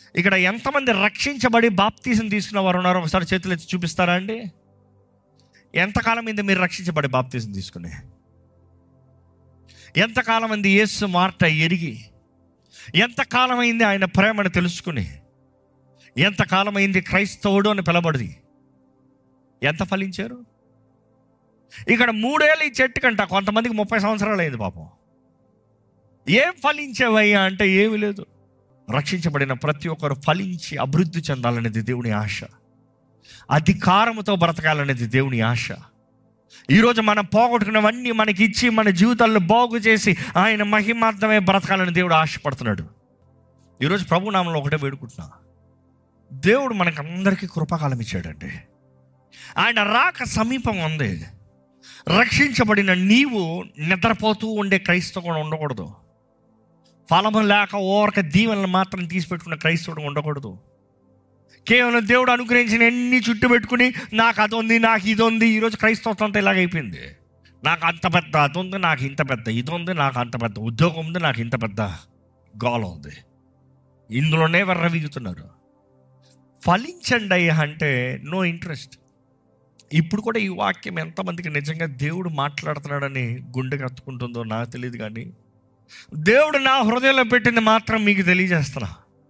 ఇక్కడ ఎంతమంది రక్షించబడి బాప్తీసం తీసుకున్న వారు ఉన్నారో ఒకసారి చేతులు ఎత్తి చూపిస్తారా అండి ఎంతకాలం అయింది మీరు రక్షించబడి బాప్తీసం తీసుకుని ఎంతకాలం అయింది యేసు మార్ట ఎరిగి ఎంతకాలం అయింది ఆయన ప్రేమను తెలుసుకుని ఎంతకాలం అయింది క్రైస్తవుడు అని పిలబడి ఎంత ఫలించారు ఇక్కడ మూడేళ్ళు ఈ చెట్టు కంట కొంతమందికి ముప్పై సంవత్సరాలు అయింది పాపం ఏం ఫలించేవయ్యా అంటే ఏమీ లేదు రక్షించబడిన ప్రతి ఒక్కరు ఫలించి అభివృద్ధి చెందాలనేది దేవుని ఆశ అధికారముతో బ్రతకాలనేది దేవుని ఆశ ఈరోజు మనం పోగొట్టుకున్నవన్నీ మనకి ఇచ్చి మన జీవితాల్లో బాగు చేసి ఆయన మహిమార్థమే బ్రతకాలని దేవుడు ఆశపడుతున్నాడు ఈరోజు ప్రభు నామంలో ఒకటే వేడుకుంటున్నా దేవుడు మనకు అందరికీ కృపాకాలం ఇచ్చాడండి ఆయన రాక సమీపం ఉంది రక్షించబడిన నీవు నిద్రపోతూ ఉండే క్రైస్తవుడు ఉండకూడదు ఫలము లేక ఓరక దీవెనలు మాత్రం తీసిపెట్టుకున్న క్రైస్తవుడు ఉండకూడదు కేవలం దేవుడు అనుగ్రహించిన ఎన్ని చుట్టు పెట్టుకుని నాకు అది ఉంది నాకు ఇది ఉంది ఈరోజు క్రైస్తవత్వం అంతా ఇలాగైపోయింది నాకు అంత పెద్ద అది ఉంది నాకు ఇంత పెద్ద ఇది ఉంది నాకు అంత పెద్ద ఉద్యోగం ఉంది నాకు ఇంత పెద్ద గోళం ఉంది ఇందులోనే వర్రవీగుతున్నారు ఫలించండి అయ్యా అంటే నో ఇంట్రెస్ట్ ఇప్పుడు కూడా ఈ వాక్యం ఎంతమందికి నిజంగా దేవుడు మాట్లాడుతున్నాడని గుండె కత్తుకుంటుందో నాకు తెలియదు కానీ దేవుడు నా హృదయంలో పెట్టింది మాత్రం మీకు తెలియజేస్తున్నా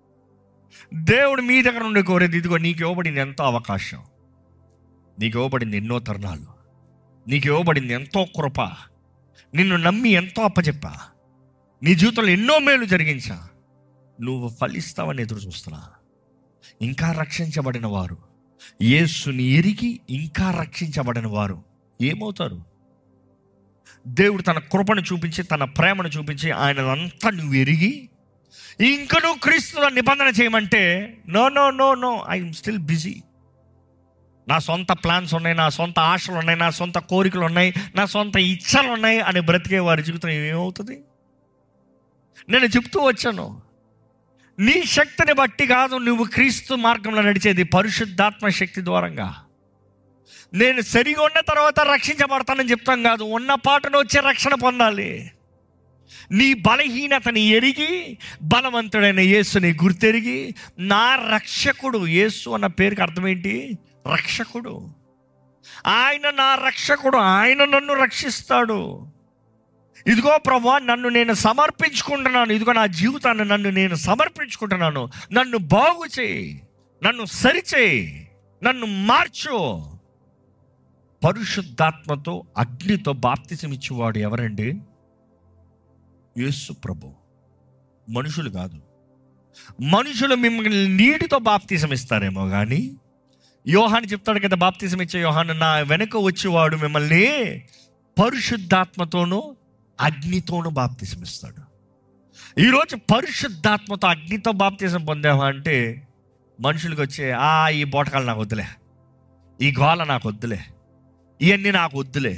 దేవుడు మీ దగ్గర నుండి కోరేది ఇదిగో నీకు ఇవ్వబడింది ఎంతో అవకాశం నీకు ఇవ్వబడింది ఎన్నో తరుణాలు నీకు ఇవ్వబడింది ఎంతో కృప నిన్ను నమ్మి ఎంతో అప్పచెప్పా నీ జీవితంలో ఎన్నో మేలు జరిగించా నువ్వు ఫలిస్తావని ఎదురు చూస్తున్నా ఇంకా రక్షించబడిన వారు యేసుని ఎరిగి ఇంకా రక్షించబడిన వారు ఏమవుతారు దేవుడు తన కృపను చూపించి తన ప్రేమను చూపించి ఆయనంతా నువ్వు ఎరిగి ఇంకా నువ్వు క్రీస్తుతో నిబంధన చేయమంటే no no no no I'm still busy నా సొంత ప్లాన్స్ ఉన్నాయి నా సొంత ఆశలు ఉన్నాయి నా సొంత కోరికలు ఉన్నాయి నా సొంత ఇచ్చలు ఉన్నాయి అని బ్రతికే వారి జీవితం ఏమవుతుంది నేను చెప్తూ వచ్చాను నీ శక్తిని బట్టి కాదు నువ్వు క్రీస్తు మార్గంలో నడిచేది పరిశుద్ధాత్మ శక్తి ద్వారంగా నేను సరిగా ఉన్న తర్వాత రక్షించబడతానని చెప్తాం కాదు ఉన్న పాటను వచ్చే రక్షణ పొందాలి నీ బలహీనతని ఎరిగి బలవంతుడైన యేసుని గుర్తెరిగి నా రక్షకుడు యేసు అన్న పేరుకి అర్థం ఏంటి రక్షకుడు ఆయన నా రక్షకుడు ఆయన నన్ను రక్షిస్తాడు ఇదిగో ప్రభా నన్ను నేను సమర్పించుకుంటున్నాను ఇదిగో నా జీవితాన్ని నన్ను నేను సమర్పించుకుంటున్నాను నన్ను బాగు చేయి నన్ను సరిచేయి నన్ను మార్చు పరిశుద్ధాత్మతో అగ్నితో బాప్తిసం ఇచ్చేవాడు ఎవరండి యేసు ప్రభు మనుషులు కాదు మనుషులు మిమ్మల్ని నీటితో బాప్తిసం ఇస్తారేమో కానీ యోహాన్ చెప్తాడు కదా బాప్తిసం ఇచ్చే యోహాన్ నా వెనక వచ్చేవాడు మిమ్మల్ని పరిశుద్ధాత్మతోనూ అగ్నితోనూ బాప్తిసం ఇస్తాడు ఈరోజు పరిశుద్ధాత్మతో అగ్నితో బాప్తిసం పొందావా అంటే మనుషులకు వచ్చే ఆ ఈ బోటకాలు నాకు వద్దులే ఈ గోల నాకు వద్దులే ఇవన్నీ నాకు వద్దులే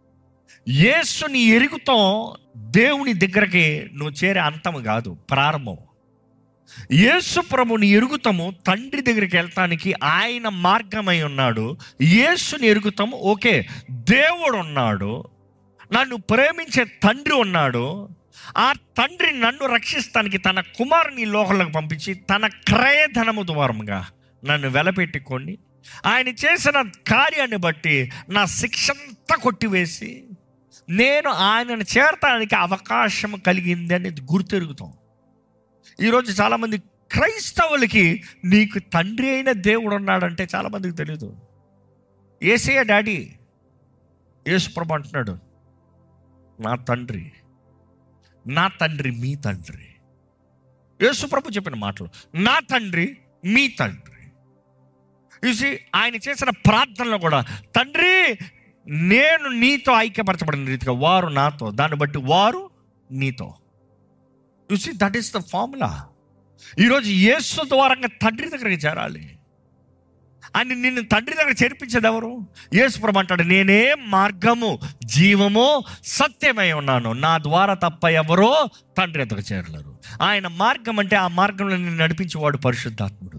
యేసుని ఎరుగుతో దేవుని దగ్గరకి నువ్వు చేరే అంతం కాదు ప్రారంభం యేసు ప్రభుని ఎరుగుతాము తండ్రి దగ్గరికి వెళ్తానికి ఆయన మార్గమై ఉన్నాడు యేసుని ఎరుగుతాము ఓకే దేవుడు ఉన్నాడు నన్ను ప్రేమించే తండ్రి ఉన్నాడు ఆ తండ్రి నన్ను రక్షిస్తానికి తన కుమారుని లోకంలోకి పంపించి తన క్రయధనము ద్వారంగా నన్ను వెలపెట్టుకొని ఆయన చేసిన కార్యాన్ని బట్టి నా శిక్షంతా కొట్టివేసి నేను ఆయనను చేరటానికి అవకాశం కలిగింది అనేది గుర్తెరుగుతాం ఈరోజు చాలామంది క్రైస్తవులకి నీకు తండ్రి అయిన దేవుడు ఉన్నాడంటే చాలామందికి తెలియదు ఏసయ్య డాడీ యేసుప్రభు అంటున్నాడు నా తండ్రి నా తండ్రి మీ తండ్రి యేసుప్రభు చెప్పిన మాటలు నా తండ్రి మీ తండ్రి చూసి ఆయన చేసిన ప్రార్థనలో కూడా తండ్రి నేను నీతో ఐక్యపరచబడిన రీతిగా వారు నాతో దాన్ని బట్టి వారు నీతో చూసి దట్ ఈస్ ద ఫార్ములా ఈరోజు యేసు ద్వారంగా తండ్రి దగ్గరికి చేరాలి అని నిన్ను తండ్రి దగ్గర చేర్పించేది ఎవరు యేసుప్రభు అంటాడు నేనే మార్గము జీవము సత్యమై ఉన్నాను నా ద్వారా తప్ప ఎవరో తండ్రి దగ్గర చేరలేరు ఆయన మార్గం అంటే ఆ మార్గంలో నిన్ను నడిపించేవాడు పరిశుద్ధాత్ముడు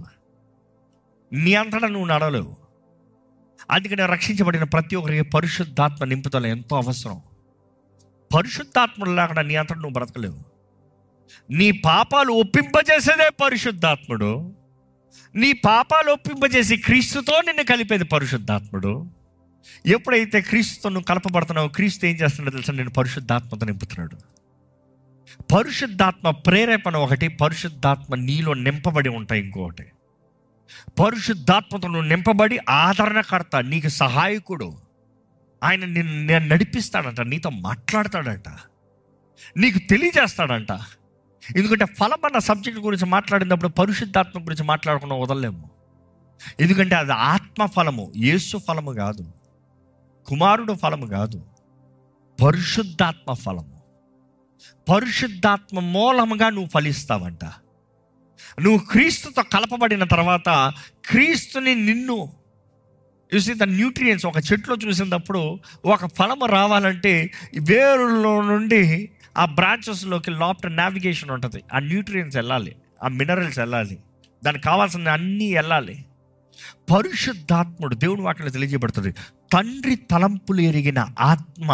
నీ అంతటా నువ్వు నడలేవు అందుకని రక్షించబడిన ప్రతి ఒక్కరికి పరిశుద్ధాత్మ నింపుదల ఎంతో అవసరం పరిశుద్ధాత్మలు లేకుండా నీ అంతటా నువ్వు బ్రతకలేవు నీ పాపాలు ఒప్పింపజేసేదే పరిశుద్ధాత్ముడు నీ పాపాలు ఒప్పింపజేసి క్రీస్తుతో నిన్ను కలిపేది పరిశుద్ధాత్ముడు ఎప్పుడైతే క్రీస్తుతో నువ్వు కలపబడుతున్నావు క్రీస్తు ఏం చేస్తున్నాడో తెలుసా నేను పరిశుద్ధాత్మతో నింపుతున్నాడు పరిశుద్ధాత్మ ప్రేరేపణ ఒకటి పరిశుద్ధాత్మ నీలో నింపబడి ఉంటాయి ఇంకొకటి పరిశుద్ధాత్మతో నువ్వు నింపబడి ఆదరణకర్త నీకు సహాయకుడు ఆయన నిన్ను నేను నడిపిస్తాడంట నీతో మాట్లాడతాడంట నీకు తెలియజేస్తాడంట ఎందుకంటే ఫలం అన్న సబ్జెక్ట్ గురించి మాట్లాడినప్పుడు పరిశుద్ధాత్మ గురించి మాట్లాడకుండా వదలలేము ఎందుకంటే అది ఆత్మ ఫలము యేసు ఫలము కాదు కుమారుడు ఫలము కాదు పరిశుద్ధాత్మ ఫలము పరిశుద్ధాత్మ మూలముగా నువ్వు ఫలిస్తావంట నువ్వు క్రీస్తుతో కలపబడిన తర్వాత క్రీస్తుని నిన్ను చూసి ద న్యూట్రియన్స్ ఒక చెట్లో చూసినప్పుడు ఒక ఫలము రావాలంటే వేరులో నుండి ఆ బ్రాంచెస్లోకి లోపల నావిగేషన్ ఉంటుంది ఆ న్యూట్రియన్స్ వెళ్ళాలి ఆ మినరల్స్ వెళ్ళాలి దానికి కావాల్సిన అన్నీ వెళ్ళాలి పరిశుద్ధాత్ముడు దేవుని వాటిలో తెలియజేయబడుతుంది తండ్రి తలంపులు ఎరిగిన ఆత్మ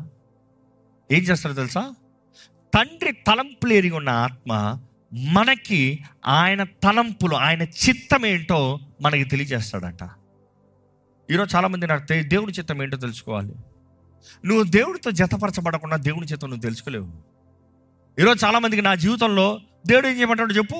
ఏం చేస్తారో తెలుసా తండ్రి తలంపులు ఎరిగి ఉన్న ఆత్మ మనకి ఆయన తలంపులు ఆయన చిత్తం ఏంటో మనకి తెలియజేస్తాడంట ఈరోజు చాలామంది నాకు తె- దేవుని చిత్తం ఏంటో తెలుసుకోవాలి నువ్వు దేవుడితో జతపరచబడకుండా దేవుని చిత్తం నువ్వు తెలుసుకోలేవు ఈరోజు చాలామందికి నా జీవితంలో దేవుడు ఏం చేయమంటాడు చెప్పు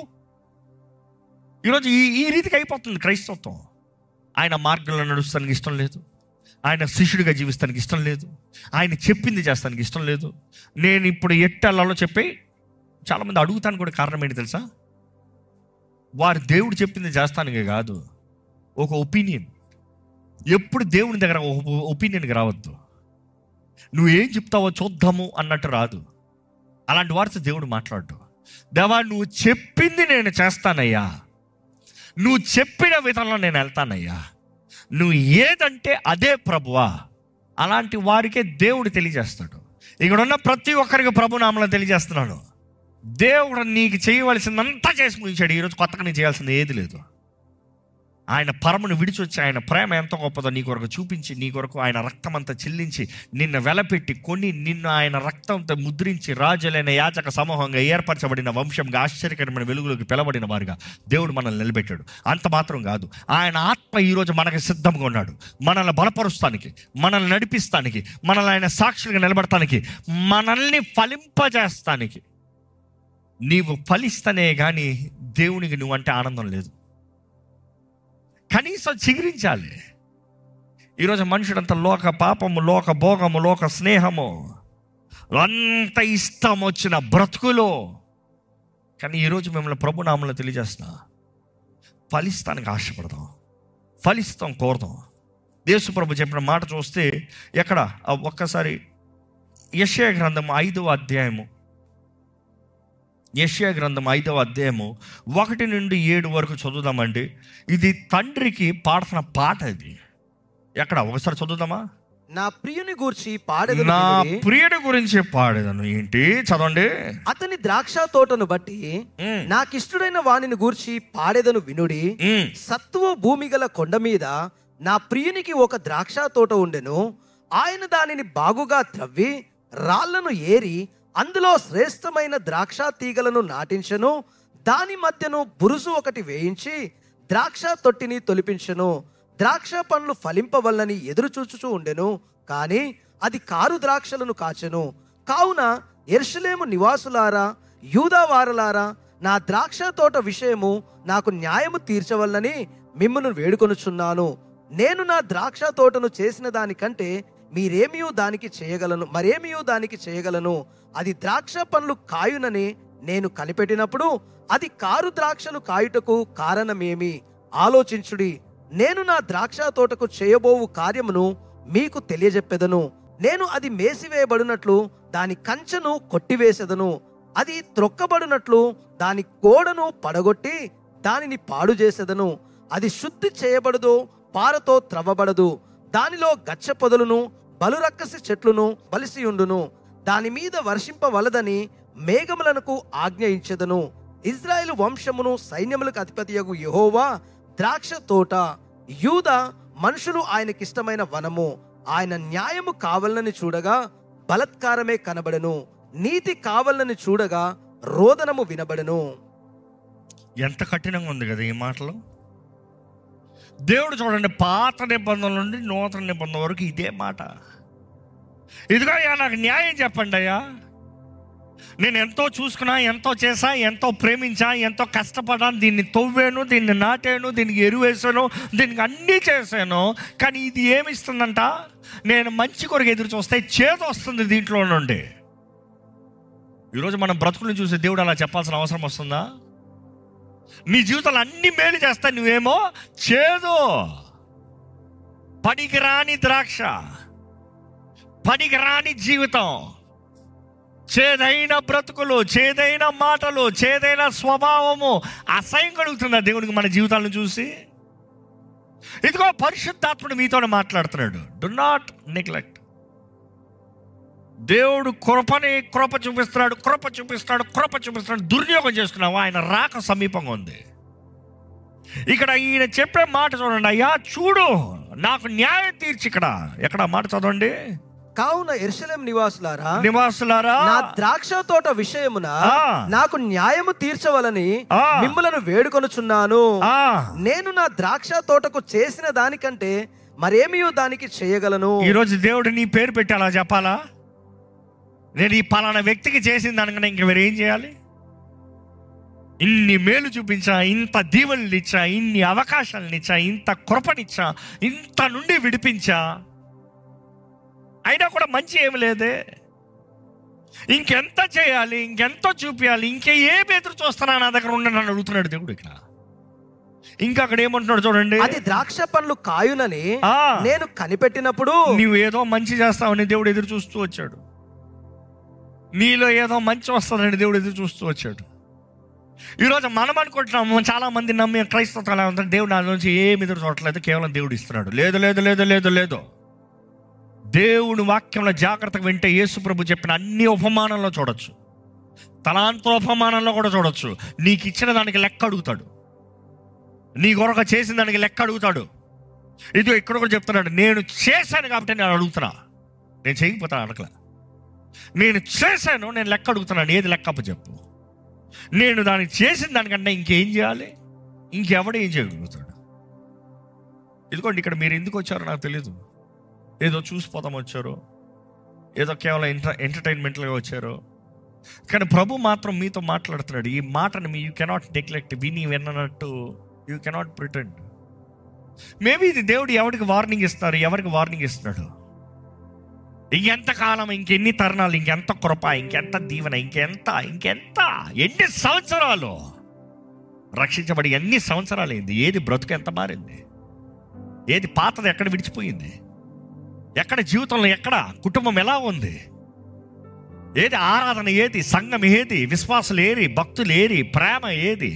ఈరోజు ఈ ఈ రీతికి అయిపోతుంది క్రైస్తవత్వం ఆయన మార్గంలో నడుస్తానికి ఇష్టం లేదు ఆయన శిష్యుడిగా జీవిస్తానికి ఇష్టం లేదు ఆయన చెప్పింది చేస్తానికి ఇష్టం లేదు నేను ఇప్పుడు ఎట్టెళ్ళాలో చెప్పి చాలామంది అడుగుతాను కూడా కారణం ఏంటి తెలుసా వారు దేవుడు చెప్పింది చేస్తానికి కాదు ఒక ఒపీనియన్ ఎప్పుడు దేవుని దగ్గర ఒపీనియన్కి రావద్దు నువ్వు ఏం చెప్తావో చూద్దాము అన్నట్టు రాదు అలాంటి వారితో దేవుడు మాట్లాడు దేవా నువ్వు చెప్పింది నేను చేస్తానయ్యా నువ్వు చెప్పిన విధంలో నేను వెళ్తానయ్యా నువ్వు ఏదంటే అదే ప్రభువా అలాంటి వారికే దేవుడు తెలియజేస్తాడు ఇక్కడ ఉన్న ప్రతి ఒక్కరికి ప్రభు నామలో తెలియజేస్తున్నాడు దేవుడు నీకు చేయవలసిందంతా చేసి ముగించాడు ఈరోజు కొత్తగా నీకు చేయాల్సింది ఏది లేదు ఆయన పరమును విడిచి వచ్చి ఆయన ప్రేమ ఎంత గొప్పదో నీ కొరకు చూపించి నీ కొరకు ఆయన రక్తం అంతా చెల్లించి నిన్ను వెలపెట్టి కొని నిన్ను ఆయన రక్తంతో ముద్రించి రాజులైన యాచక సమూహంగా ఏర్పరచబడిన వంశంగా ఆశ్చర్యకరమైన వెలుగులోకి పిలబడిన వారుగా దేవుడు మనల్ని నిలబెట్టాడు అంత మాత్రం కాదు ఆయన ఆత్మ ఈరోజు మనకి సిద్ధంగా ఉన్నాడు మనల్ని బలపరుస్తానికి మనల్ని నడిపిస్తానికి మనల్ని ఆయన సాక్షులుగా నిలబడటానికి మనల్ని ఫలింపజేస్తానికి నీవు ఫలిస్తనే కానీ దేవునికి నువ్వంటే ఆనందం లేదు కనీసం చిగురించాలి ఈరోజు మనుషుడంత లోక పాపము లోక భోగము లోక స్నేహము అంత ఇష్టం వచ్చిన బ్రతుకులో కానీ ఈరోజు మిమ్మల్ని ప్రభునామంలో తెలియజేస్తున్నా ఫలిస్తానికి ఆశపడదాం ఫలిస్తాం కోరదాం యేసు ప్రభు చెప్పిన మాట చూస్తే ఎక్కడ ఆ ఒక్కసారి యశయ గ్రంథం ఐదవ అధ్యాయము యెషయా గ్రంథం ఐదవ అధ్యాయము ఒకటి నుండి ఏడు వరకు చదువుదామండి ఇది తండ్రికి పాడుతున్న పాట ఇది ఎక్కడ ఒకసారి చదువుదామా నా ప్రియుని గూర్చి పాడెదను నా వినుడి. ప్రియుడి గురించి పాడేదను ఏంటి చదవండి అతని ద్రాక్ష తోటను బట్టి ఉమ్, నాకిష్టుడైన వానిని గూర్చి పాడెదను వినుడి ఉమ్, సత్తువ భూమి గల కొండ మీద నా ప్రియునికి ఒక ద్రాక్ష తోట ఉండెను ఆయన దానిని బాగుగా త్రవ్వి రాళ్లను ఏరి అందులో శ్రేష్టమైన ద్రాక్ష తీగలను నాటించెను దాని మధ్యను బురుజు ఒకటి వేయించి ద్రాక్ష తొట్టిని తొలిపించెను ద్రాక్ష పండ్లు ఫలింపవల్లని ఎదురు చూచుచూ ఉండెను కానీ అది కారు ద్రాక్షలను కాచెను కావున ఎర్షలేము నివాసులారా యూదావారలారా నా ద్రాక్ష తోట విషయము నాకు న్యాయము తీర్చవల్లని మిమ్మల్ని వేడుకొనుచున్నాను నేను నా ద్రాక్ష తోటను చేసిన దానికంటే మీరేమియూ దానికి చేయగలను మరేమియూ దానికి చేయగలను అది ద్రాక్ష పండ్లు కాయునని నేను కనిపెట్టినప్పుడు అది కారు ద్రాక్షలు కాయుటకు కారణమేమి ఆలోచించుడి నేను నా ద్రాక్ష తోటకు చేయబోవు కార్యమును మీకు తెలియజెప్పెదను నేను అది మేసివేయబడినట్లు దాని కంచెను కొట్టివేసెదను అది త్రొక్కబడినట్లు దాని గోడను పడగొట్టి దానిని పాడు చేసేదను అది శుద్ధి చేయబడదు పారతో త్రవ్వబడదు దానిలో గచ్చ పొదలును బలురక్కసి చెట్లును బలిసియుండును దాని మీద వర్షింపవలదని మేఘములకు ఆజ్ఞయించెదను ఇజ్రాయేలు వంశమును సైన్యములకు అధిపతియగు యెహోవా ద్రాక్ష తోట యూద మనుషులు ఆయనకిష్టమైన వనము ఆయన న్యాయము కావాలని చూడగా బలత్కారమే కనబడెను నీతి కావాలని చూడగా రోదనము వినబడెను ఎంత కఠినంగా ఉంది కదా ఈ మాటలు దేవుడు చూడండి పాత నిబంధనల నుండి నూతన నిబంధన వరకు ఇదే మాట ఇదిగో అయ్యా నాకు న్యాయం చెప్పండి అయ్యా నేను ఎంతో చూసుకున్నా ఎంతో చేశా ఎంతో ప్రేమించా ఎంతో కష్టపడ్డాను దీన్ని తవ్వాను దీన్ని నాటాను దీనికి ఎరువేసాను దీనికి అన్నీ చేశాను కానీ ఇది ఏమిస్తుందంట నేను మంచి కొరకు ఎదురు చూస్తే చేదు వస్తుంది దీంట్లో నుండి ఈరోజు మనం బ్రతుకులను చూసి దేవుడు అలా చెప్పాల్సిన అవసరం వస్తుందా నీ జీవితంలో అన్ని మేలు చేస్తా నువ్వేమో చేదు పనికి రాని ద్రాక్ష పనికి రాని జీవితం చేదైన బ్రతుకులు చేదైన మాటలు చేదైన స్వభావము అసహ్యం కలుగుతుందా దేవునికి మన జీవితాలను చూసి ఇదిగో పరిశుద్ధాత్ముడు మీతో మాట్లాడుతున్నాడు డు నాట్ నెగ్లెక్ట్ దేవుడు కృపని కృప చూపిస్తున్నాడు కృప చూపిస్తున్నాడు కృప చూపిస్తున్నాడు దుర్వినియోగం చేసుకున్నావు ఆయన రాక సమీపంగా ఉంది ఇక్కడ ఈయన చెప్పే మాట చూడండి అయ్యా చూడు నాకు న్యాయం తీర్చి ఇక్కడ ఎక్కడ ఆ మాట చదవండి కావున ఎరుసలేం నివాసులారా నివాసులారా నా ద్రాక్ష తోట విషయమున ఆ. నాకు న్యాయము తీర్చవలని ఆ. మిమ్మలను వేడుకొనుచున్నాను ఆ, నేను నా ద్రాక్ష తోటకు చేసిన దానికంటే మరేమీ దానికి చేయగలను ఈరోజు దేవుడు నీ పేరు పెట్టి అలా చెప్పాలా నేను ఈ పలానా వ్యక్తికి చేసిన దానికన్నా ఇంక వేరే ఏం చేయాలి ఇన్ని మేలు చూపించా ఇంత దీవెనలు ఇచ్చా ఇన్ని అవకాశాలను ఇచ్చా ఇంత కృపనిచ్చా ఇంత నుండి విడిపించా అయినా కూడా మంచి ఏమి లేదే ఇంకెంత చేయాలి ఇంకెంత చూపించాలి ఇంకే ఏం ఎదురు చూస్తున్నా నా దగ్గర ఉండి నన్ను అడుగుతున్నాడు దేవుడు ఇక్కడ ఇంకా అక్కడ ఏమంటున్నాడు చూడండి అది ద్రాక్ష పండ్లు కాయునని ఆ. నేను కనిపెట్టినప్పుడు నువ్వు ఏదో మంచి చేస్తావని దేవుడు ఎదురు చూస్తూ వచ్చాడు నీలో ఏదో మంచి వస్తుందని దేవుడు ఎదురు చూస్తూ వచ్చాడు ఈరోజు మనం అనుకుంటున్నాము చాలా మంది నమ్మి క్రైస్తవం ఎలా ఉంటుంది దేవుడు నా నుంచి ఏమి ఎదురు చూడట్లేదు కేవలం దేవుడు ఇస్తున్నాడు లేదు లేదు లేదు లేదు లేదు దేవుడు వాక్యంలో జాగ్రత్తగా వింటే యేసు ప్రభు చెప్పిన అన్ని ఉపమానంలో చూడొచ్చు తలాంత ఉపమానంలో కూడా చూడొచ్చు నీకు ఇచ్చిన దానికి లెక్క అడుగుతాడు నీ కొరక చేసిన దానికి లెక్క అడుగుతాడు ఇదిగో ఇక్కడ కూడా చెప్తున్నాడు నేను చేశాను కాబట్టి నేను అడుగుతున్నా నేను చేయకపోతాను అడగల నేను చేశాను నేను లెక్క అడుగుతున్నాను ఏది లెక్క అప్ప చెప్పు నేను దాన్ని చేసిన దానికంటే ఇంకేం చేయాలి ఇంకెవడు ఏం చేయగలుగుతాడు ఇదిగోండి ఇక్కడ మీరు ఎందుకు వచ్చారో నాకు తెలియదు ఏదో చూసిపోతాం వచ్చారు ఏదో కేవలం ఎంటర్ ఎంటర్టైన్మెంట్గా వచ్చారు కానీ ప్రభు మాత్రం మీతో మాట్లాడుతున్నాడు ఈ మాటను మీ యూ కెనాట్ నెగ్లెక్ట్ విని విన్నట్టు యూ కెనాట్ ప్రిటెండ్ మేబీ ఇది దేవుడు ఎవరికి వార్నింగ్ ఇస్తారు ఎవరికి వార్నింగ్ ఇస్తున్నాడు ఇంకెంత కాలం ఇంకెన్ని తరుణాలు ఇంకెంత కృప ఇంకెంత దీవెన ఇంకెంత ఇంకెంత ఎన్ని సంవత్సరాలు రక్షించబడి ఎన్ని సంవత్సరాలు అయింది ఏది బ్రతుకు ఎంత మారింది ఏది పాతది ఎక్కడ విడిచిపోయింది ఎక్కడ జీవితంలో ఎక్కడ కుటుంబం ఎలా ఉంది ఏది ఆరాధన ఏది సంఘం ఏది విశ్వాసులు ఏరి భక్తులు ఏరి ప్రేమ ఏది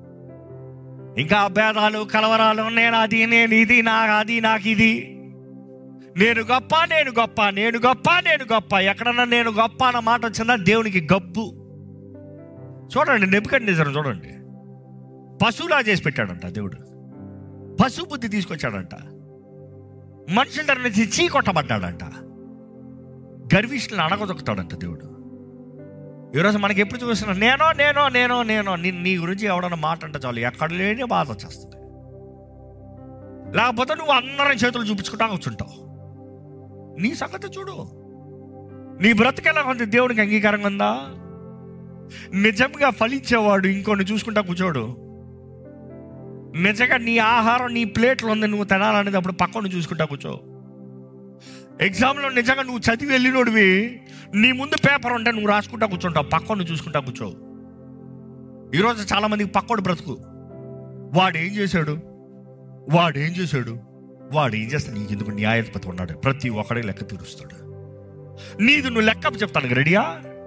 ఇంకా భేదాలు కలవరాలు నేను అది నేను ఇది నాకు అది నాకు ఇది నేను గొప్ప నేను గొప్ప నేను గొప్ప నేను గొప్ప ఎక్కడన్నా నేను గొప్ప అన్న మాట వచ్చిందా దేవునికి గబ్బు చూడండి నెప్పుకండి నిజం చూడండి పశువులా చేసి పెట్టాడంట దేవుడు పశువు బుద్ధి తీసుకొచ్చాడంట మనుషుల దగ్గర నుంచి చీ కొట్టబడ్డాడంట గర్విష్ఠులను అడగదొక్కుతాడంట దేవుడు ఈరోజు మనకి ఎప్పుడు చూసినా నేనో నేనో నేనో నేనో నీ నీ గురించి ఎవడన్నా మాట అంటే చాలు ఎక్కడ లేని బాధ వచ్చేస్తుంది లేకపోతే నువ్వు అందరం చేతులు చూపించుకుంటా కూర్చుంటావు నీ సంగతి చూడు నీ బ్రతికెలా ఉంది దేవునికి అంగీకారంగా ఉందా నిజంగా ఫలించేవాడు ఇంకొన్ని చూసుకుంటా కూర్చోడు నిజంగా నీ ఆహారం నీ ప్లేట్లో ఉంది నువ్వు తినాలనేది అప్పుడు పక్కన చూసుకుంటా కూర్చో ఎగ్జామ్లో నిజంగా నువ్వు చదివి వెళ్ళినోడివి నీ ముందు పేపర్ ఉంటే నువ్వు రాసుకుంటా కూర్చుంటావు పక్కన చూసుకుంటా కూర్చో ఈరోజు చాలా మందికి పక్కోడు బ్రతుకు వాడు ఏం చేశాడు వాడు ఏం చేశాడు వాడు ఏం చేస్తాడు నీకు ఎందుకు న్యాయాధిపతి ఉన్నాడు ప్రతి ఒక్కడే లెక్క తీరుస్తాడు నీది నువ్వు లెక్క చెప్తాను రెడీయా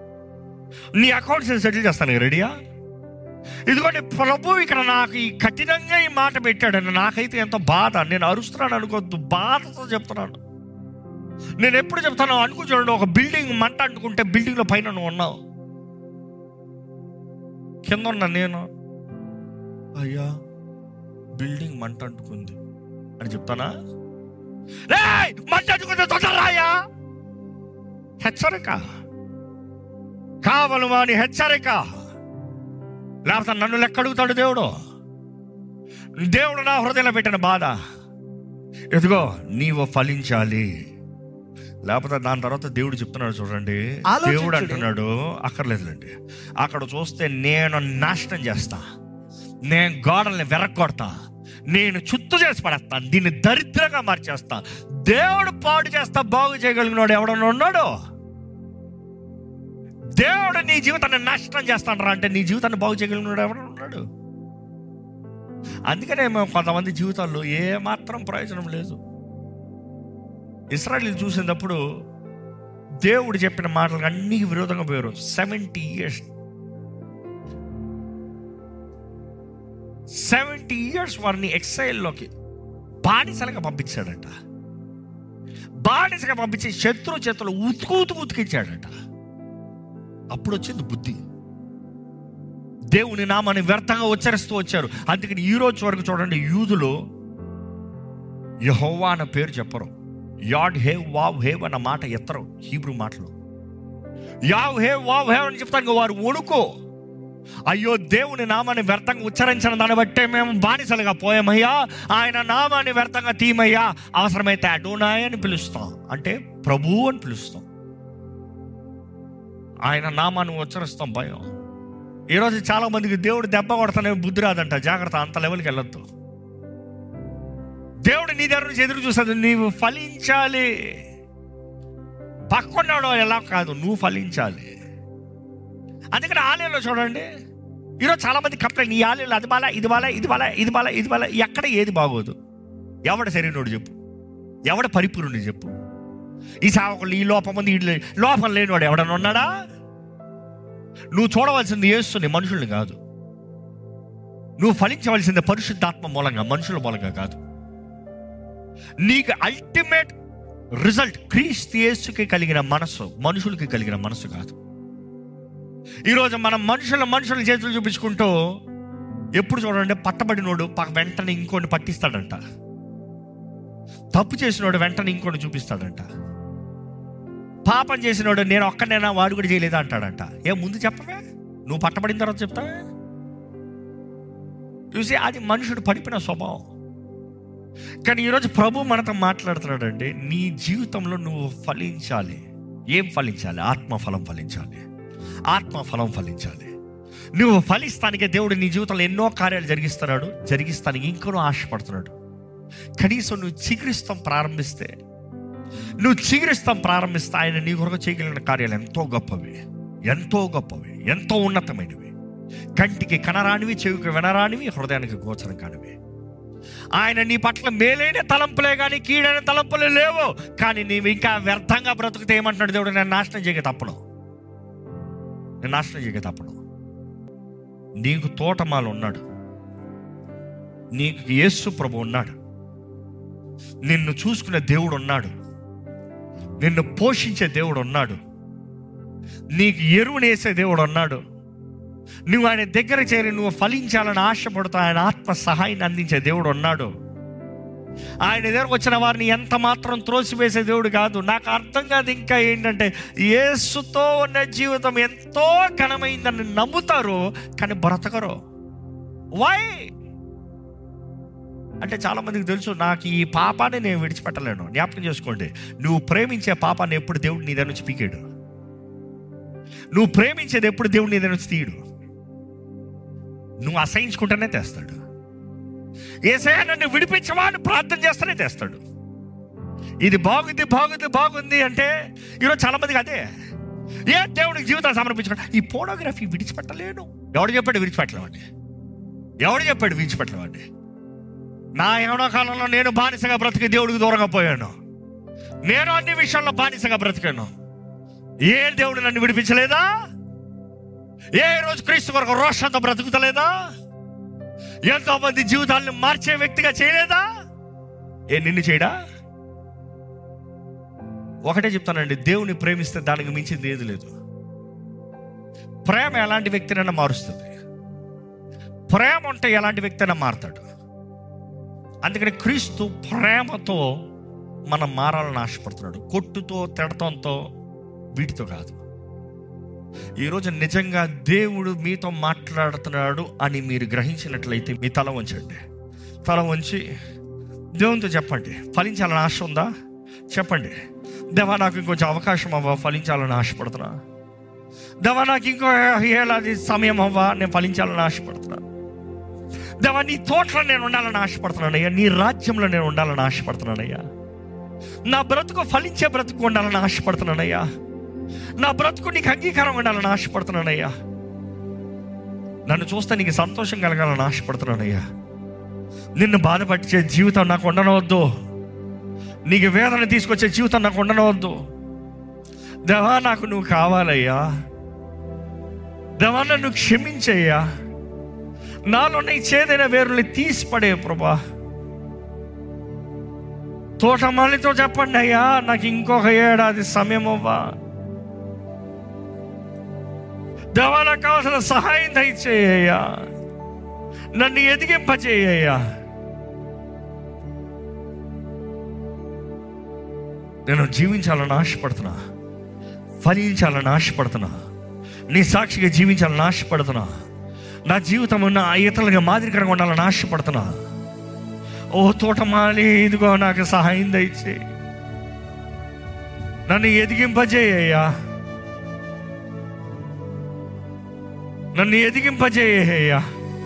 నీ అకౌంట్స్ సెటిల్ చేస్తాను రెడీయా ఇదిగోండి ప్రభు ఇక్కడ నాకు ఈ కఠినంగా ఈ మాట పెట్టాడు నాకైతే ఎంతో బాధ నేను అరుస్తున్నాను అనుకోవద్దు బాధతో చెప్తున్నాను నేను ఎప్పుడు చెప్తాను అనుకు చూడండి ఒక బిల్డింగ్ మంట అంటుకుంటే బిల్డింగ్లో పైన నువ్వు ఉన్నావు కింద ఉన్నా నేను అయ్యా బిల్డింగ్ మంట అంటుకుంది అని చెప్తానా రేయ్, మంట అంటుకుంటే తొందరరాయా హెచ్చరిక కావలు వాని హెచ్చరిక లేకపోతే నన్ను లెక్క అడుగుతాడు దేవుడు దేవుడు నా హృదయంలో పెట్టిన బాధ ఎదుగో నీవు ఫలించాలి లేకపోతే దాని తర్వాత దేవుడు చెప్తున్నాడు చూడండి ఆలోచించుడి. దేవుడు అంటున్నాడు అక్కర్లేదులేండి అక్కడ చూస్తే నేను నాశనం చేస్తా నేను గోడల్ని వెరగొడతా నేను చుత్తు చేసి పడేస్తాను దీన్ని దరిద్రంగా మార్చేస్తా దేవుడు పాడు చేస్తా బాగు చేయగలిగినాడు ఎవడన్నా ఉన్నాడు దేవుడు నీ జీవితాన్ని నాశనం చేస్తాడరా అంటే నీ జీవితాన్ని బాగు చేయగలిగినాడు ఎవడన్నా ఉన్నాడు అందుకనే మేము కొంతమంది జీవితాల్లో ఏ మాత్రం ప్రయోజనం లేదు ఇస్రాయల్ చూసినప్పుడు దేవుడు చెప్పిన మాటలకు అన్ని విరోధంగా పోయారు సెవెంటీ ఇయర్స్ సెవెంటీ ఇయర్స్ వారిని ఎక్సైల్లోకి బానిసలుగా పంపించాడట బానిసగా పంపించి శత్రు చేతులు ఉతుకు ఉతుకు ఉతికించాడట అప్పుడు వచ్చింది బుద్ధి దేవుని నామాన్ని వ్యర్థంగా ఉచ్చరిస్తూ వచ్చారు అందుకని ఈ రోజు వరకు చూడండి యూదులు యహోవా అన్న పేరు చెప్పరు యాడ్ హేవ్ వావ్ హేవ్ అన్న మాట ఎత్తరు హీబ్రూ మాటలు యావ్ హేవ్ వావ్ హేవ్ అని చెప్తాను వారు వణుకో అయ్యో దేవుని నామాన్ని వ్యర్థంగా ఉచ్చరించిన దాన్ని బట్టే మేము బానిసలుగా పోయామయ్యా ఆయన నామాన్ని వ్యర్థంగా తీమయ్యా అవసరమైతే అడోనాయ్ అని పిలుస్తాం అంటే ప్రభు అని పిలుస్తాం ఆయన నామాన్ని ఉచ్చరిస్తాం భయం ఈరోజు చాలా మందికి దేవుడు దెబ్బ కొడతానే బుద్ధి రాదంట జాగ్రత్త అంత లెవెల్కి వెళ్ళొద్దు దేవుడు నీ దగ్గర నుంచి ఎదురు చూస్తుంది నీవు ఫలించాలి పక్కన్నాడు ఎలా కాదు నువ్వు ఫలించాలి అందుకని ఆలయంలో చూడండి ఈరోజు చాలా మంది కంప్లైంట్ ఈ ఆలయంలో అది బాల ఇది బాల ఇది బాల ఇది బాల ఇది బాల ఎక్కడ ఏది బాగోదు ఎవడ సరైనోడు చెప్పు ఎవడ పరిపూర్ణుడు చెప్పు ఈ సావకులు ఈ లోపం ఉంది ఈ లే- లోపం లేనివాడు ఎవడన్నా ఉన్నాడా నువ్వు చూడవలసింది యేసుని మనుషుల్ని కాదు నువ్వు ఫలించవలసింది పరిశుద్ధాత్మ మూలంగా మనుషుల మూలంగా కాదు నీకు అల్టిమేట్ రిజల్ట్ క్రీస్తు యేసుకి కలిగిన మనసు మనుషులకి కలిగిన మనసు కాదు ఈరోజు మనం మనుషుల మనుషుల చేతులు చూపించుకుంటూ ఎప్పుడు చూడండి పట్టబడినోడు ప- వెంటనే ఇంకోటి పట్టిస్తాడంట తప్పు చేసినోడు వెంటనే ఇంకోటి చూపిస్తాడంట పాపం చేసినోడు నేను ఒక్కనైనా వాడు కూడా చేయలేదా అంటాడంట ఏ ముందు చెప్పవే నువ్వు పట్టబడిన తర్వాత చెప్తావే చూసి అది మనుషుడు పడిపోయిన స్వభావం కానీ ఈరోజు ప్రభు మనతో మాట్లాడుతున్నాడండి నీ జీవితంలో నువ్వు ఫలించాలి ఏం ఫలించాలి ఆత్మఫలం ఫలించాలి ఆత్మఫలం ఫలించాలి నువ్వు ఫలిస్తానికే దేవుడు నీ జీవితంలో ఎన్నో కార్యాలు జరిగిస్తున్నాడు జరిగిస్తానికి ఇంకొనూ ఆశపడుతున్నాడు కనీసం నువ్వు చిగురిస్తాం ప్రారంభిస్తే నువ్వు చిగురిస్తాం ప్రారంభిస్తే ఆయన నీ కొరకు చేయగలిగిన కార్యాలు ఎంతో గొప్పవి ఎంతో గొప్పవి ఎంతో ఉన్నతమైనవి కంటికి కనరానివి చెవికి వినరానివి హృదయానికి గోచరం కానివి ఆయన నీ పట్ల మేలైన తలంపులే కానీ కీడైన తలంపులు లేవు కానీ నీవు ఇంకా వ్యర్థంగా బ్రతుకుతే ఏమంటున్నాడు దేవుడు నేను నాశనం చేయక తప్పను నేను నాశనం చేయక తప్పను నీకు తోటమాలు ఉన్నాడు నీకు యేసు ప్రభు ఉన్నాడు నిన్ను చూసుకునే దేవుడు ఉన్నాడు నిన్ను పోషించే దేవుడు ఉన్నాడు నీకు ఎరువునేసే దేవుడు ఉన్నాడు నువ్వు ఆయన దగ్గర చేరి నువ్వు ఫలించాలని ఆశపడుతూ ఆయన ఆత్మ సహాయాన్ని అందించే దేవుడు ఉన్నాడు ఆయన దగ్గరకు వచ్చిన వారిని ఎంత మాత్రం త్రోసివేసే దేవుడు కాదు నాకు అర్థం కాదు ఇంకా ఏంటంటే యేసుతో ఉన్న జీవితం ఎంతో ఘనమైందని నమ్ముతారు కానీ బ్రతకరు వై అంటే చాలా మందికి తెలుసు నాకు ఈ పాపాన్ని నేను విడిచిపెట్టలేను జ్ఞాపకం చేసుకోండి నువ్వు ప్రేమించే పాపాన్ని ఎప్పుడు దేవుడు నీ దగ్గర నుంచి పీకాడు నువ్వు ప్రేమించేది ఎప్పుడు దేవుడు నీ దగ్గర నుంచి తీయడు నువ్వు అసహించుకుంటేనే తెస్తాడు ఏసయ్య నన్ను విడిపించవా అని ప్రార్థన చేస్తేనే తెస్తాడు ఇది బాగుంది బాగుంది బాగుంది అంటే ఈరోజు చాలా మందికి అదే ఏ దేవుడికి జీవితాన్ని సమర్పించుకోండి ఈ ఫోటోగ్రఫీ విడిచిపెట్టలేను ఎవడు చెప్పాడు విడిచిపెట్టలేమండి ఎవడు చెప్పాడు విడిచిపెట్టలేమండి నా ఏమో కాలంలో నేను బానిసగా బ్రతికి దేవుడికి దూరంగా పోయాను నేను అన్ని విషయాల్లో బానిసగా బ్రతికాను ఏ దేవుడు నన్ను విడిపించలేదా ఏ రోజు క్రీస్తు కొరకు రోషంతో బ్రతుకుతలేదా ఎంతో మంది జీవితాలను మార్చే వ్యక్తిగా చేయలేదా ఏ నిన్ను చేయడా ఒకటే చెప్తానండి దేవుని ప్రేమిస్తే దానికి మించింది ఏది లేదు ప్రేమ ఎలాంటి వ్యక్తినైనా మారుస్తుంది ప్రేమ ఉంటే ఎలాంటి వ్యక్తి అయినా మారుతాడు అందుకని క్రీస్తు ప్రేమతో మనం మారాలని ఆశపడుతున్నాడు కొట్టుతో తిడతంతో వీటితో కాదు ఈరోజు నిజంగా దేవుడు మీతో మాట్లాడుతున్నాడు అని మీరు గ్రహించినట్లయితే మీ తల వంచండి తల వంచి దేవునితో చెప్పండి ఫలించాలని ఆశ ఉందా చెప్పండి దేవా నాకు ఇంకొంచెం అవకాశం అవ్వ ఫలించాలని ఆశపడుతున్నా దేవా నాకు ఇంకో ఏడాది సమయం అవ్వా నేను ఫలించాలని ఆశపడుతున్నా దేవా నీ తోటలో నేను ఉండాలని ఆశపడుతున్నానయ్యా నీ రాజ్యంలో నేను ఉండాలని ఆశపడుతున్నానయ్యా నా బ్రతుకు ఫలించే బ్రతుకు ఉండాలని ఆశపడుతున్నానయ్యా నా బ్రతుకు నీకు అంగీకారం ఉండాలని ఆశపడుతున్నానయ్యా నన్ను చూస్తే నీకు సంతోషం కలగాలని ఆశపడుతున్నానయ్యా నిన్ను బాధపట్టే జీవితం నాకు ఉండనవద్దు నీకు వేదన తీసుకొచ్చే జీవితం నాకు ఉండనవద్దు దేవా నాకు నువ్వు కావాలయ్యా దేవా నన్ను క్షమించయ్యా నాలో నీ చేదైన వేరుని తీసి పడే ప్రభా తోటమాలితో చెప్పండి అయ్యా నాకు ఇంకొక ఏడాది సమయం అవ్వా దేవా నాకు కావాల్సిన సహాయం దయచేయ్యా నన్ను ఎదిగింపచేయ్యా నేను జీవించాలని ఆశపడుతున్నా ఫలించాలని ఆశపడుతున్నా నీ సాక్షిగా జీవించాలని ఆశపడుతున్నా నా జీవితం ఉన్న ఇతరులుగా మాదిరికరంగా ఉండాలని ఆశపడుతున్నా ఓ తోటమాలి ఇదిగో నాకు సహాయం దయచే నన్ను ఎదిగింపజేయ్యా నన్ను ఎదిగింపజేయ్యా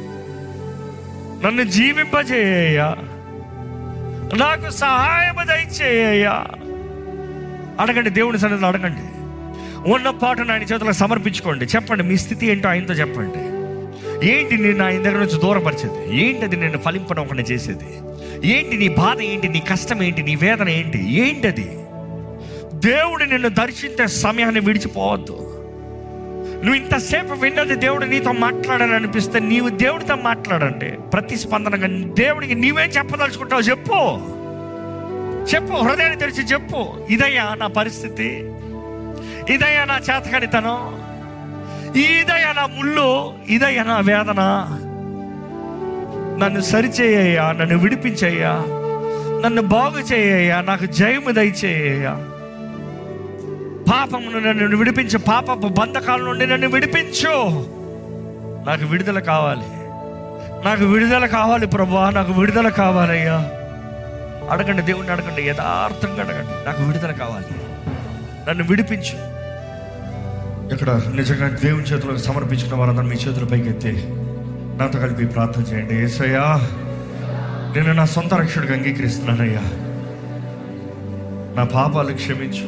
నన్ను జీవింపజేయ్యా నాకు సహాయం దయచేయ్యా అడగండి దేవుని సన్నిధిలో అడగండి ఉన్న పాటను ఆయన చేతులకు సమర్పించుకోండి చెప్పండి మీ స్థితి ఏంటో ఆయనతో చెప్పండి ఏంటి నేను ఆయన దగ్గర నుంచి దూరపరిచేది ఏంటి అది నేను ఫలింపడం చేసేది ఏంటి నీ బాధ ఏంటి నీ కష్టం ఏంటి నీ వేదన ఏంటి ఏంటది దేవుడు నిన్ను దర్శించే సమయాన్ని విడిచిపోవద్దు నువ్వు ఇంతసేపు విన్నది దేవుడు నీతో మాట్లాడాలని అనిపిస్తే నీవు దేవుడితో మాట్లాడండి ప్రతిస్పందనగా దేవుడికి నీవేం చెప్పదలుచుకుంటావు చెప్పు చెప్పు హృదయాన్ని తెరిచి చెప్పు ఇదయ్యా నా పరిస్థితి ఇదయ్యా నా చేతకనితనం ఇదయ్యా నా ముళ్ళు ఇదయ్యా నా వేదన నన్ను సరిచేయ్యా నన్ను విడిపించయ్యా నన్ను బాగు చేయ్యా నాకు జయము దయచేయ్యా పాపమును నన్ను విడిపించు పాపపు బంధకాల నుండి నన్ను విడిపించు నాకు విడుదల కావాలి నాకు విడుదల కావాలి ప్రభా నాకు విడుదల కావాలయ్యా అడగండి దేవుణ్ణి అడగండి యథార్థంగా అడగండి నాకు విడుదల కావాలి నన్ను విడిపించు ఇక్కడ నిజంగా దేవుని చేతులకు సమర్పించుకున్న వారందరూ మీ చేతుల పైకి ఎత్తి నాతో కలిపి ప్రార్థన చేయండి ఏసయ్యా నేను నా సొంత రక్షకుడికి అంగీకరిస్తున్నానయ్యా నా పాపాలు క్షమించు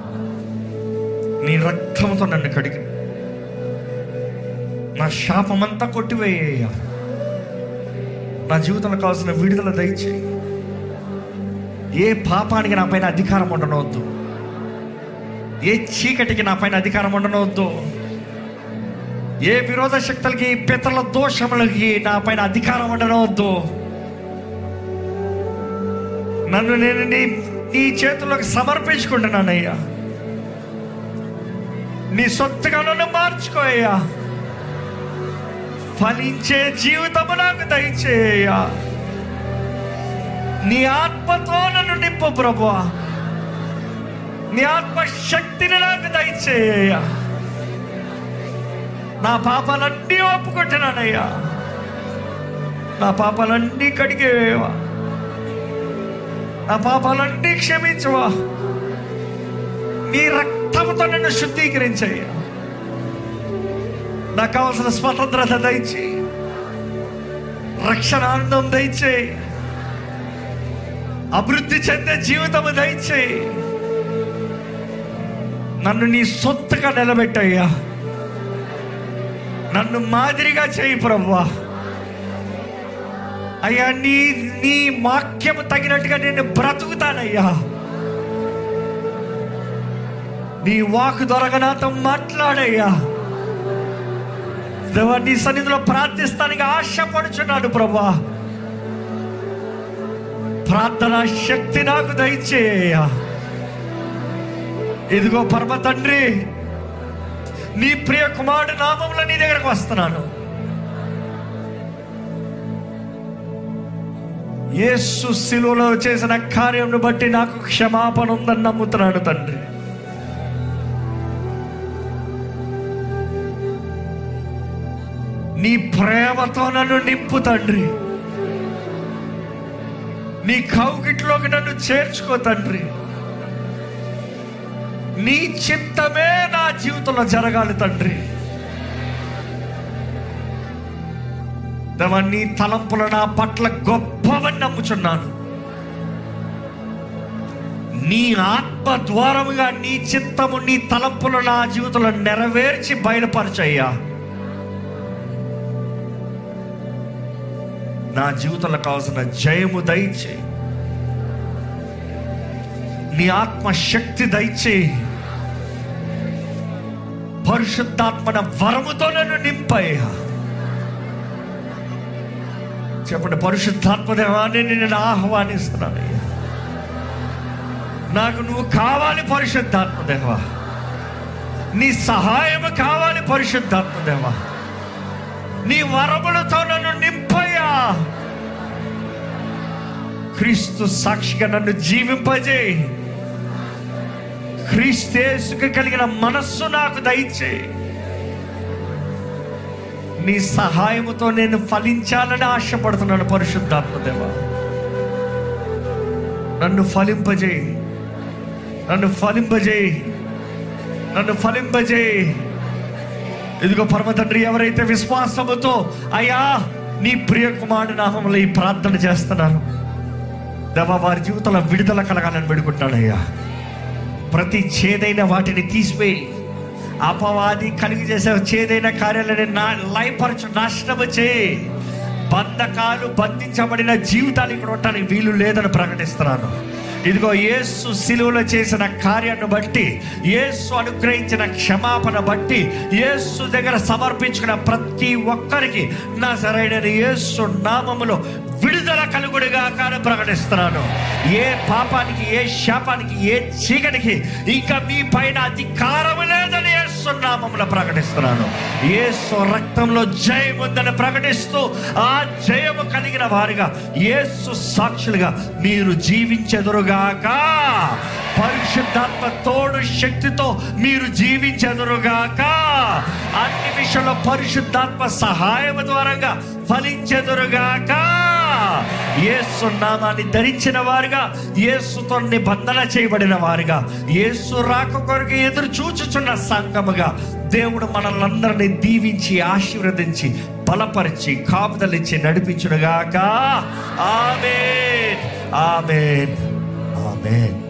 నీ రక్తంతో నన్ను కడిగి నా శాపమంతా కొట్టివేయ్యా నా జీవితంలో కావాల్సిన విడుదల దయచేయి ఏ పాపానికి నా పైన అధికారం ఉండనవద్దు ఏ చీకటికి నా పైన అధికారం ఉండనవద్దు ఏ విరోధ శక్తులకి పితల దోషములకి నా పైన అధికారం ఉండనవద్దు నన్ను నేను నీ నీ చేతుల్లోకి సమర్పించుకుంటున్నానయ్యా నీ సొత్తుగా నన్ను మార్చుకోయ్యా ఫలించే జీవితము నాకు దయచేయ్యా నీ ఆత్మతో నన్ను నింపు ప్రభు నీ ఆత్మ శక్తిని నాకు దయచేయ్యా నా పాపాలన్నీ ఒప్పుకుంటున్నానయ్యా నా పాపాలన్నీ కడిగేవా నా పాపాలన్నీ క్షమించవా నీ రక్తంతో నన్ను శుద్ధీకరించయ్యా నాకు కావాల్సిన స్వతంత్రత దయచేయి రక్షణ ఆనందం దయచేయి అభివృద్ధి చెందే జీవితము దయచేయి నన్ను నీ సొత్తుగా నిలబెట్టయ్యా నన్ను మాదిరిగా చేయి ప్రవ్వా అయ్యా నీ నీ వాక్యము తగినట్టుగా నేను బ్రతుకుతానయ్యా నీ వాకు ద్వారా నాతో మాట్లాడయ్యా దేవా నీ సన్నిధిలో ప్రార్థిస్తానికి ఆశపడుచున్నాడు ప్రభా ప్రార్థన శక్తి నాకు దయచేయ ఇదిగో పరమ తండ్రి నీ ప్రియ కుమారుడు నామంలో నీ దగ్గరకు వస్తున్నాను యేసు శిలువలో చేసిన కార్యంను బట్టి నాకు క్షమాపణ ఉందని నమ్ముతున్నాను తండ్రి నీ ప్రేమతో నన్ను నింపు తండ్రి నీ కౌగిట్లోకి నన్ను చేర్చుకో తండ్రి నీ చిత్తమే నా జీవితంలో జరగాలి తండ్రి దేవా, నీ తలంపులు నా పట్ల గొప్పవని నమ్ముచున్నాను నీ ఆత్మ ద్వారముగా నీ చిత్తము నీ తలంపులు నా జీవితంలో నెరవేర్చి బయలుపరచయ్యా నా జీవితంలో కావాల్సిన జయము దయచే నీ ఆత్మ శక్తి దయచేయి పరిశుద్ధాత్మన వరముతో నన్ను నింపయ్యా చెప్పండి పరిశుద్ధాత్మదేవాన్ని నేను ఆహ్వానిస్తున్నానయ్యా నాకు నువ్వు కావాలి పరిశుద్ధాత్మదేవా నీ సహాయం కావాలి పరిశుద్ధాత్మదేవా నీ వరములతో నన్ను నింపయ్యా క్రీస్తు సాక్షిగా నన్ను జీవింపజేయి క్రీస్తేసుకు కలిగిన మనస్సు నాకు దయచేయి నీ సహాయముతో నేను ఫలించాలని ఆశపడుతున్నాను పరిశుద్ధాత్మదేవా నన్ను ఫలింపజేయి నన్ను ఫలింపజేయి నన్ను ఫలింపజేయి ఇదిగో పరమ తండ్రి ఎవరైతే విశ్వాసముతో అయ్యా నీ ప్రియ కుమారుడి నామంలో ఈ ప్రార్థన చేస్తున్నారు దేవా వారి జీవితంలో విడుదల కలగాలని పెడుకుంటాడయ్యా ప్రతి చేదైన వాటిని తీసివేయి అపవాది కలిగి చేసే చేదైన కార్యాలని నా లయపరచు నాశనము చేయి బంధకాలు బంధించబడిన జీవితాలు ఇక్కడ ఉండడానికి వీలు లేదని ప్రకటిస్తున్నాను ఇదిగో యేసు సిలువలో చేసిన కార్యాన్ని బట్టి యేసు అనుగ్రహించిన క్షమాపణ బట్టి యేసు దగ్గర సమర్పించుకున్న ప్రతి ఒక్కరికి నా సరైన యేసు నామములో విడుదల కలుగుడుగా కానీ ప్రకటిస్తున్నాను ఏ పాపానికి ఏ శాపానికి ఏ చీకటికి ఇంకా మీ పైన అధికారం లేదని యేసు నామములో ప్రకటిస్తున్నాను యేసు రక్తంలో జయం ఉందని ప్రకటిస్తూ ఆ జయము కలిగిన వారిగా యేసు సాక్షులుగా మీరు జీవించెదురుగాక పరిశుద్ధాత్మ తోడు శక్తితో మీరు జీవించెదురుగాక అన్ని విషయంలో పరిశుద్ధాత్మ సహాయం ద్వారంగా ఫలించెదురుగాక యేసు నామాన్ని ధరించిన వారుగా యేసుతో నిబంధన చేయబడిన వారుగా యేసు రాక కొరకు ఎదురు చూచుచున్న సంఘముగా దేవుడు మనల్ని దీవించి ఆశీర్వదించి బలపరిచి కాపుదలిచ్చి నడిపించుడుగాక ఆమెన్ ఆమెన్ ఆమెన్